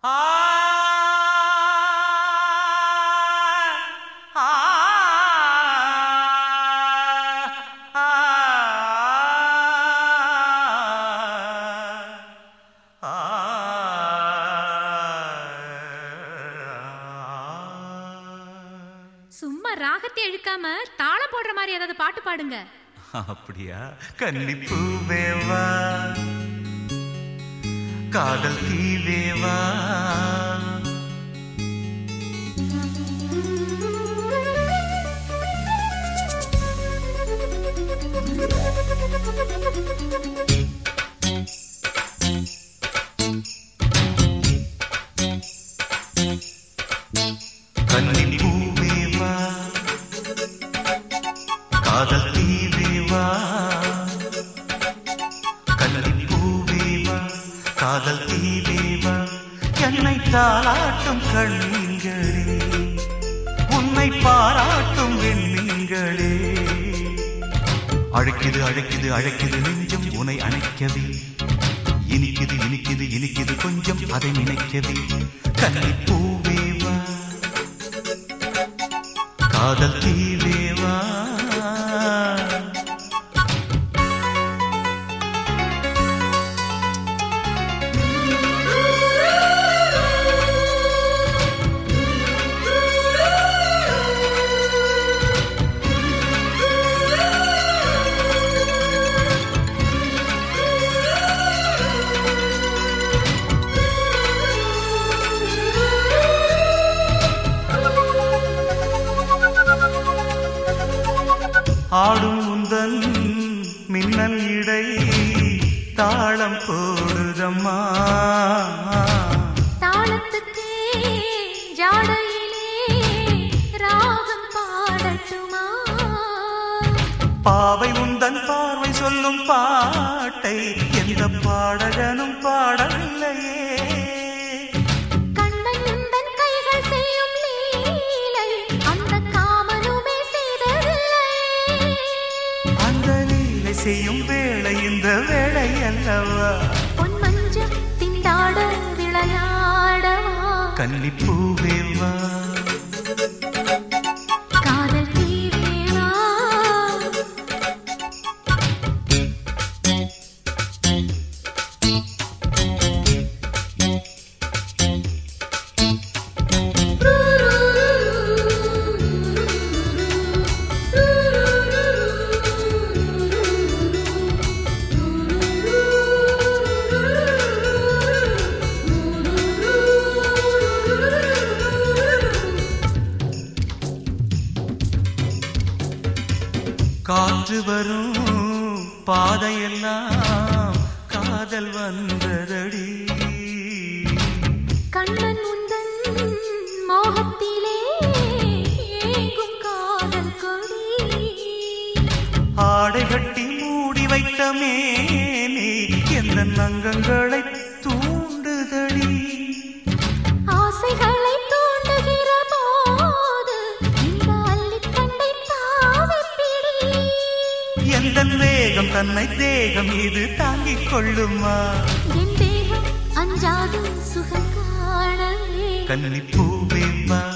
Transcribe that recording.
சும்மா ராகத்தை இழுக்காம தாளம் போடுற மாதிரி ஏதாவது பாட்டு பாடுங்க அப்படியா கன்னிப்பூவேவா காதல் தீவேவா கன்னிப்பூவேவா காதல் தீவேவா கன்னிப்பூவேவா காதல் தீவேவா என்னை தாளாட்டும் கண்ணீங்களே உன்னை பாராட்டும் வெண்ணீங்களே அழைக்குது அழைக்குது அழைக்குது நெஞ்சம் உனை அணைக்கவே இனிக்குது இனிக்குது இனிக்குது கொஞ்சம் அதை நினைக்கவே கன்னிப்பூவேவா காதல் தீவேவா ஆடும் உந்தன் மின்னல் இடை தாளம் போடுதம்மா தாளத்துக்கே ஜாடையிலே ராகம் பாடட்டுமா பாவை உந்தன் பார்வை சொல்லும் பாட்டை எந்த பாடகனும் பாடவில்லையே கண்ணன் உந்தன் கைகள் செய்யும் லீலை அந்த காமனுமே செய்ததில்லை அந்த லீலை செய்யும் வேளை இந்த வேளை அல்லவா பொன் மஞ்சள் திண்டாட விளையாடவா கன்னிப்பூவேவா காதல் தீவேவா காற்று வரும் பாதையெல்லாம் காதல் வந்ததடி கண்ணன் உந்தன் மோகத்திலே ஏங்கும் காதல் கொடி ஆடை கட்டி மூடி வைத்த மேனே எந்த நங்கங்களை தூண்டுதடி ஆசைகளை தூண்டுகிற போது இந்த அள்ளிக்கண்டை தாவிப்பிடி எந்த வேகம் தன்னை தேகம் இது தாங்கிக் கொள்ளுமா என் தேகம் அஞ்சாது சுகம் காணவே கன்னிப்பூவேவா